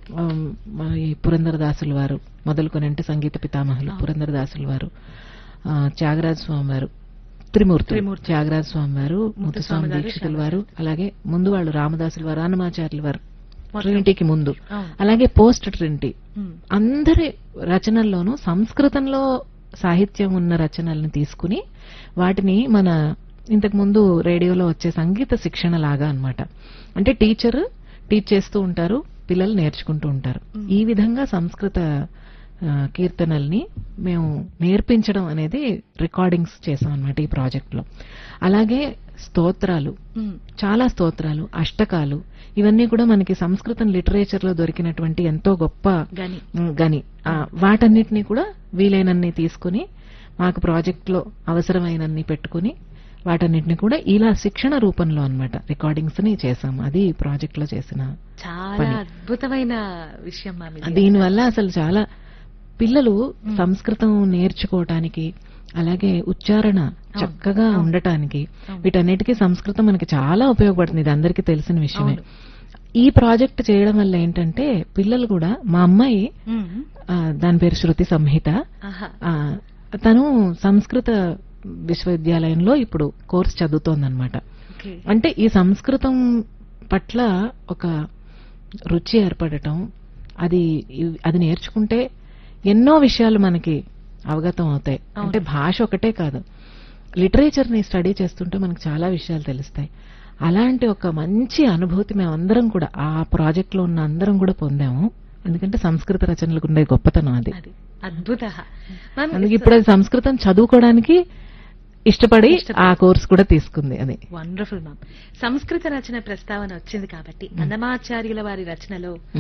ఆమ్, మరి పురంధరదాసుల వారు మొదలుకొని అంటే సంగీత పితామహులు అవును. పురంధరదాసుల వారు ఆ, త్యాగరాజ స్వామి వారు త్రిమూర్తి త్రిమూర్తి. త్యాగరాజ స్వామి వారు ముత్తుస్వామి ముత్తుస్వామి గారు, దీక్షితుల వారు అలాగే ముందు వాళ్ళు రామదాసుల వారు అన్నమాచార్యుల వారు మొత్తం. ట్రినిటీకి ముందు అవును. అలాగే పోస్ట్ ట్రినిటీ ఉమ్. అందరి రచనల్లోనూ సంస్కృతంలో సాహిత్యం ఉన్న రచనల్ని తీసుకుని వాటిని మన ఇంతకు ముందు రేడియోలో వచ్చే సంగీత శిక్షణ లాగా అన్నమాట అంటే టీచర్ టీచ్ చేస్తూ ఉంటారు పిల్లలు నేర్చుకుంటూ ఉంటారు మ్మ్. ఈ విధంగా సంస్కృత ఆ, కీర్తనల్ని మేము నేర్పించడం అనేది రికార్డింగ్స్ చేసాం అనమాట ఈ ప్రాజెక్ట్ లో అలాగే స్తోత్రాలు ఉమ్. చాలా స్తోత్రాలు అష్టకాలు ఇవన్నీ కూడా మనకి సంస్కృతం లిటరేచర్ లో దొరికినటువంటి ఎంతో గొప్ప గని ఉమ్, గని ఆ, వాటన్నిటిని కూడా వీలైనన్ని తీసుకుని మాకు ప్రాజెక్ట్ లో అవసరమైనన్ని పెట్టుకుని వాటన్నిటిని కూడా ఇలా శిక్షణ రూపంలో అన్నమాట రికార్డింగ్స్ ని చేసాము అది ఈ ప్రాజెక్ట్ లో చేసిన చాలా పని. అద్భుతమైన విషయం మ్యామ్ ఇది. దీనివల్ల అసలు చాలా పిల్లలు సంస్కృతం నేర్చుకోవటానికి అలాగే ఉచ్చారణ చక్కగా అవును. ఉండటానికి అవును. వీటన్నిటికీ సంస్కృతం మనకి చాలా ఉపయోగపడుతుంది ఇది అందరికీ తెలిసిన విషయమే అవును. ఈ ప్రాజెక్ట్ చేయడం వల్ల ఏంటంటే పిల్లలు కూడా మా అమ్మాయి ఉమ్. ఆ, దాని పేరు శృతి సంహిత ఆహా. ఆ, తను సంస్కృత విశ్వవిద్యాలయంలో ఇప్పుడు కోర్స్ చదువుతోందన్నమాట ఓకే. అంటే ఈ సంస్కృతం పట్ల ఒక రుచి ఏర్పడటం అది ఇవ్- అది నేర్చుకుంటే ఎన్నో విషయాలు మనకి అవగతం అవుతాయి అవును. అంటే భాష ఒకటే కాదు లిటరేచర్ ని స్టడీ చేస్తుంటే మనకు చాలా విషయాలు తెలుస్తాయి అలాంటి ఒక మంచి అనుభూతి మేమందరం కూడా ఆ ప్రాజెక్ట్ లో ఉన్న అందరం కూడా పొందాము ఎందుకంటే సంస్కృత రచనలకు ఉండే గొప్పతనం అది అది అద్భుత మ్యామ్ అందుకే ఇప్పుడు అది సంస్కృతం చదువుకోవడానికి ఇష్టపడి ఆ కోర్స్ కూడా తీసుకుంది అది వండర్ఫుల్ మ్యామ్ సంస్కృత రచన ప్రస్తావన వచ్చింది కాబట్టి అన్నమాచార్యుల వారి రచనలో